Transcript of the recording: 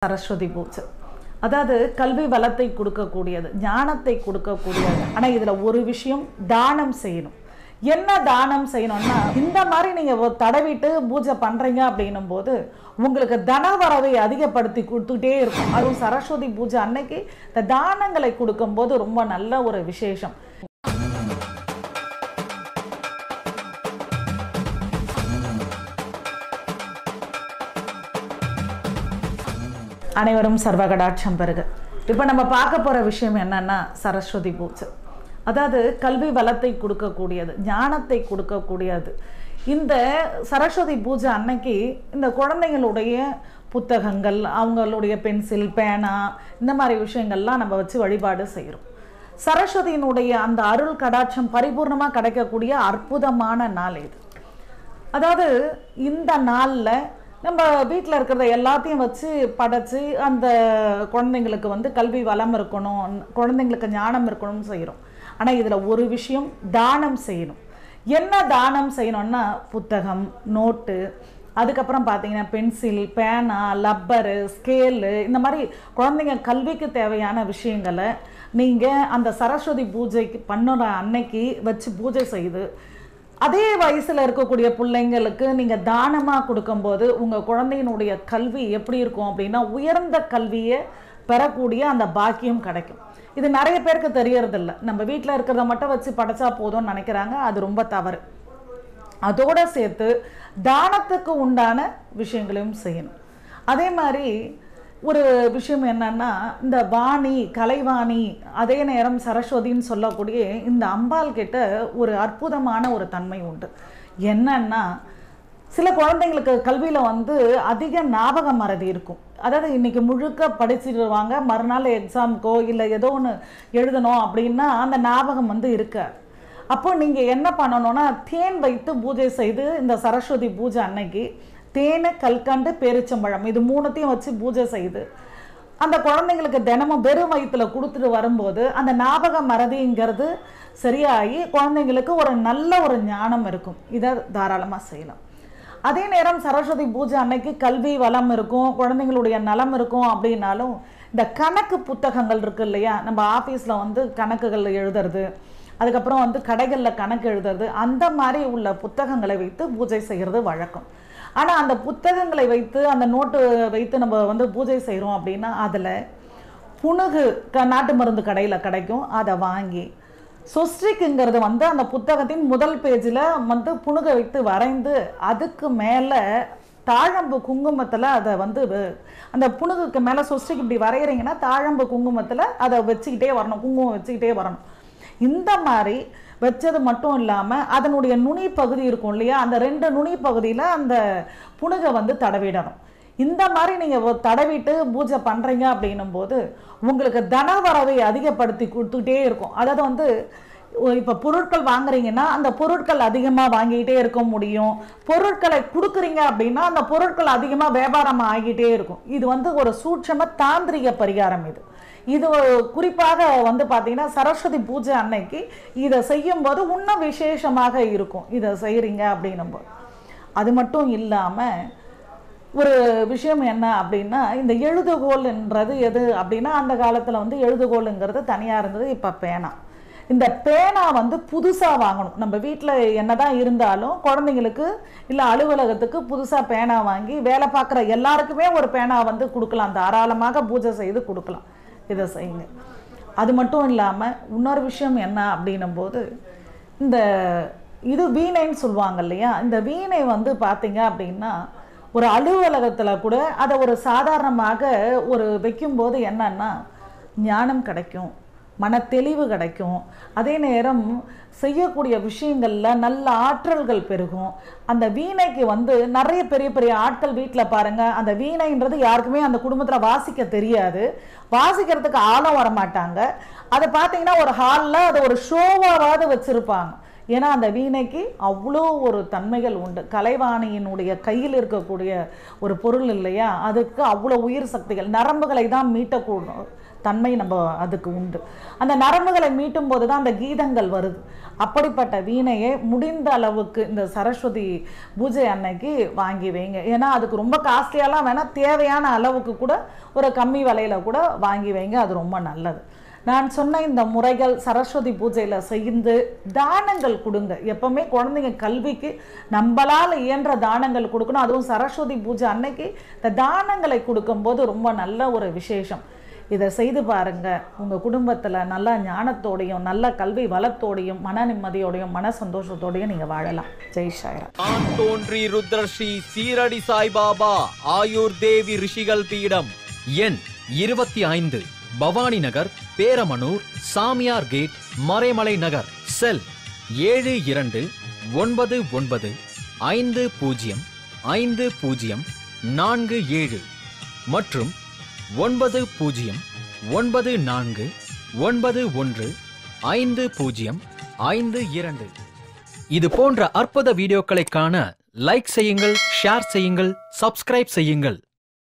சரஸ்வதி பூஜை அதாவது கல்வி வளத்தை கொடுக்கக்கூடியது ஞானத்தை கொடுக்கக்கூடியது ஆனால் இதில் ஒரு விஷயம் தானம் செய்யணும் என்ன தானம் செய்யணும்னா இந்த மாதிரி நீங்கள் தடவிட்டு பூஜை பண்ணுறீங்க அப்படின்னும் போது உங்களுக்கு தனவரவை அதிகப்படுத்தி கொடுத்துட்டே இருக்கும் அதுவும் சரஸ்வதி பூஜை அன்னைக்கு இந்த தானங்களை கொடுக்கும்போது ரொம்ப நல்ல ஒரு விசேஷம் அனைவரும் சர்வகடாட்சம் பெறுக இப்போ நம்ம பார்க்க போகிற விஷயம் என்னன்னா சரஸ்வதி பூஜை அதாவது கல்வி வளத்தை கொடுக்கக்கூடியது ஞானத்தை கொடுக்கக்கூடியது இந்த சரஸ்வதி பூஜை அன்னைக்கு இந்த குழந்தைங்களுடைய புத்தகங்கள் அவங்களுடைய பென்சில் பேனா இந்த மாதிரி விஷயங்கள்லாம் நம்ம வச்சு வழிபாடு செய்கிறோம் சரஸ்வதியினுடைய அந்த அருள் கடாட்சம் பரிபூர்ணமாக கிடைக்கக்கூடிய அற்புதமான நாள் இது அதாவது இந்த நாளில் நம்ம வீட்டில் இருக்கிறத எல்லாத்தையும் வச்சு படைச்சு அந்த குழந்தைங்களுக்கு வந்து கல்வி வளம் இருக்கணும் குழந்தைங்களுக்கு ஞானம் இருக்கணும்னு செய்கிறோம் ஆனால் இதில் ஒரு விஷயம் தானம் செய்யணும் என்ன தானம் செய்யணும்னா புத்தகம் நோட்டு அதுக்கப்புறம் பார்த்தீங்கன்னா பென்சில் பேனா லப்பரு ஸ்கேலு இந்த மாதிரி குழந்தைங்க கல்விக்கு தேவையான விஷயங்களை நீங்கள் அந்த சரஸ்வதி பூஜைக்கு பண்ணுற அன்னைக்கு வச்சு பூஜை செய்து அதே வயசில் இருக்கக்கூடிய பிள்ளைங்களுக்கு நீங்கள் தானமாக கொடுக்கும்போது உங்கள் குழந்தையினுடைய கல்வி எப்படி இருக்கும் அப்படின்னா உயர்ந்த கல்வியை பெறக்கூடிய அந்த பாக்கியம் கிடைக்கும் இது நிறைய பேருக்கு தெரியறதில்ல நம்ம வீட்டில் இருக்கிறத மட்டும் வச்சு படைச்சா போதும்னு நினைக்கிறாங்க அது ரொம்ப தவறு அதோட சேர்த்து தானத்துக்கு உண்டான விஷயங்களையும் செய்யணும் அதே மாதிரி ஒரு விஷயம் என்னன்னா இந்த வாணி கலைவாணி அதே நேரம் சரஸ்வதின்னு சொல்லக்கூடிய இந்த அம்பாள் கிட்ட ஒரு அற்புதமான ஒரு தன்மை உண்டு என்னன்னா சில குழந்தைங்களுக்கு கல்வியில் வந்து அதிக ஞாபக மறதி இருக்கும் அதாவது இன்னைக்கு முழுக்க படிச்சிடுவாங்க மறுநாள் எக்ஸாமுக்கோ இல்லை ஏதோ ஒன்று எழுதணும் அப்படின்னா அந்த ஞாபகம் வந்து இருக்காது அப்போ நீங்கள் என்ன பண்ணணும்னா தேன் வைத்து பூஜை செய்து இந்த சரஸ்வதி பூஜை அன்னைக்கு தேனை கல்கண்டு பேரிச்சம்பழம் இது மூணுத்தையும் வச்சு பூஜை செய்து அந்த குழந்தைங்களுக்கு தினமும் வெறும் வயிற்றுல கொடுத்துட்டு வரும்போது அந்த ஞாபக மறதிங்கிறது சரியாகி குழந்தைங்களுக்கு ஒரு நல்ல ஒரு ஞானம் இருக்கும் இதை தாராளமாக செய்யலாம் அதே நேரம் சரஸ்வதி பூஜை அன்னைக்கு கல்வி வளம் இருக்கும் குழந்தைங்களுடைய நலம் இருக்கும் அப்படின்னாலும் இந்த கணக்கு புத்தகங்கள் இருக்கு இல்லையா நம்ம ஆஃபீஸில் வந்து கணக்குகள் எழுதுறது அதுக்கப்புறம் வந்து கடைகளில் கணக்கு எழுதுறது அந்த மாதிரி உள்ள புத்தகங்களை வைத்து பூஜை செய்கிறது வழக்கம் ஆனால் அந்த புத்தகங்களை வைத்து அந்த நோட்டு வைத்து நம்ம வந்து பூஜை செய்கிறோம் அப்படின்னா அதில் புணுகு க நாட்டு மருந்து கடையில் கிடைக்கும் அதை வாங்கி சொஸ்ட்ரிக்குங்கிறது வந்து அந்த புத்தகத்தின் முதல் பேஜில் வந்து புணுக வைத்து வரைந்து அதுக்கு மேலே தாழம்பு குங்குமத்தில் அதை வந்து அந்த புணுகுக்கு மேலே சொஸ்ட்ரிக்கு இப்படி வரைகிறீங்கன்னா தாழம்பு குங்குமத்தில் அதை வச்சுக்கிட்டே வரணும் குங்குமம் வச்சுக்கிட்டே வரணும் இந்த மாதிரி வச்சது மட்டும் இல்லாமல் அதனுடைய நுனி பகுதி இருக்கும் இல்லையா அந்த ரெண்டு நுனி பகுதியில் அந்த புணுகை வந்து தடவிடணும் இந்த மாதிரி நீங்கள் தடவிட்டு பூஜை பண்ணுறீங்க அப்படின்னும் போது உங்களுக்கு தனவரவை அதிகப்படுத்தி கொடுத்துக்கிட்டே இருக்கும் அதாவது வந்து இப்போ பொருட்கள் வாங்குறீங்கன்னா அந்த பொருட்கள் அதிகமாக வாங்கிக்கிட்டே இருக்க முடியும் பொருட்களை கொடுக்குறீங்க அப்படின்னா அந்த பொருட்கள் அதிகமாக வியாபாரம் ஆகிட்டே இருக்கும் இது வந்து ஒரு சூட்சம தாந்திரிக பரிகாரம் இது இது குறிப்பாக வந்து பார்த்தீங்கன்னா சரஸ்வதி பூஜை அன்னைக்கு இதை செய்யும்போது இன்னும் விசேஷமாக இருக்கும் இதை செய்கிறீங்க அப்படின்னும் போது அது மட்டும் இல்லாமல் ஒரு விஷயம் என்ன அப்படின்னா இந்த எழுதுகோல்ன்றது எது அப்படின்னா அந்த காலத்தில் வந்து எழுதுகோலுங்கிறது தனியாக இருந்தது இப்போ பேனா இந்த பேனா வந்து புதுசாக வாங்கணும் நம்ம வீட்டில் என்னதான் இருந்தாலும் குழந்தைங்களுக்கு இல்லை அலுவலகத்துக்கு புதுசாக பேனா வாங்கி வேலை பார்க்குற எல்லாருக்குமே ஒரு பேனா வந்து கொடுக்கலாம் தாராளமாக பூஜை செய்து கொடுக்கலாம் இதை செய்யுங்க அது மட்டும் இல்லாமல் இன்னொரு விஷயம் என்ன அப்படின்னும் போது இந்த இது வீணைன்னு சொல்லுவாங்க இல்லையா இந்த வீணை வந்து பார்த்தீங்க அப்படின்னா ஒரு அலுவலகத்தில் கூட அதை ஒரு சாதாரணமாக ஒரு வைக்கும்போது என்னன்னா ஞானம் கிடைக்கும் மன தெளிவு கிடைக்கும் அதே நேரம் செய்யக்கூடிய விஷயங்களில் நல்ல ஆற்றல்கள் பெருகும் அந்த வீணைக்கு வந்து நிறைய பெரிய பெரிய ஆட்கள் வீட்டில் பாருங்கள் அந்த வீணைன்றது யாருக்குமே அந்த குடும்பத்தில் வாசிக்க தெரியாது வாசிக்கிறதுக்கு ஆழம் வர மாட்டாங்க அதை பார்த்தீங்கன்னா ஒரு ஹாலில் அதை ஒரு ஷோவாவது வச்சுருப்பாங்க ஏன்னா அந்த வீணைக்கு அவ்வளோ ஒரு தன்மைகள் உண்டு கலைவாணியினுடைய கையில் இருக்கக்கூடிய ஒரு பொருள் இல்லையா அதுக்கு அவ்வளோ உயிர் சக்திகள் நரம்புகளை தான் மீட்டக்கூடும் தன்மை நம்ம அதுக்கு உண்டு அந்த நரம்புகளை மீட்டும் போது தான் அந்த கீதங்கள் வருது அப்படிப்பட்ட வீணையை முடிந்த அளவுக்கு இந்த சரஸ்வதி பூஜை அன்னைக்கு வாங்கி வைங்க ஏன்னா அதுக்கு ரொம்ப காஸ்ட்லியாலாம் வேணால் தேவையான அளவுக்கு கூட ஒரு கம்மி விலையில கூட வாங்கி வைங்க அது ரொம்ப நல்லது நான் சொன்ன இந்த முறைகள் சரஸ்வதி பூஜையில் செய்து தானங்கள் கொடுங்க எப்பவுமே குழந்தைங்க கல்விக்கு நம்மளால் இயன்ற தானங்கள் கொடுக்கணும் அதுவும் சரஸ்வதி பூஜை அன்னைக்கு இந்த தானங்களை கொடுக்கும்போது ரொம்ப நல்ல ஒரு விசேஷம் இதை செய்து பாருங்க உங்கள் குடும்பத்தில் நல்ல ஞானத்தோடையும் நல்ல கல்வி வளத்தோடையும் மன நிம்மதியோடையும் மன சந்தோஷத்தோடையும் நீங்கள் வாழலாம் ஜெய் ஷாயரா தான் தோன்றி ருத்ரஸ்ரீ சீரடி சாய்பாபா ஆயுர் தேவி ரிஷிகள் பீடம் எண் இருபத்தி ஐந்து பவானி நகர் பேரமனூர் சாமியார் கேட் மறைமலை நகர் செல் ஏழு இரண்டு ஒன்பது ஒன்பது ஐந்து பூஜ்ஜியம் ஐந்து பூஜ்ஜியம் நான்கு ஏழு மற்றும் ஒன்பது பூஜ்ஜியம் ஒன்பது நான்கு ஒன்பது ஒன்று ஐந்து பூஜ்ஜியம் ஐந்து இரண்டு இது போன்ற அற்புத வீடியோக்களை காண லைக் செய்யுங்கள் ஷேர் செய்யுங்கள் சப்ஸ்கிரைப் செய்யுங்கள்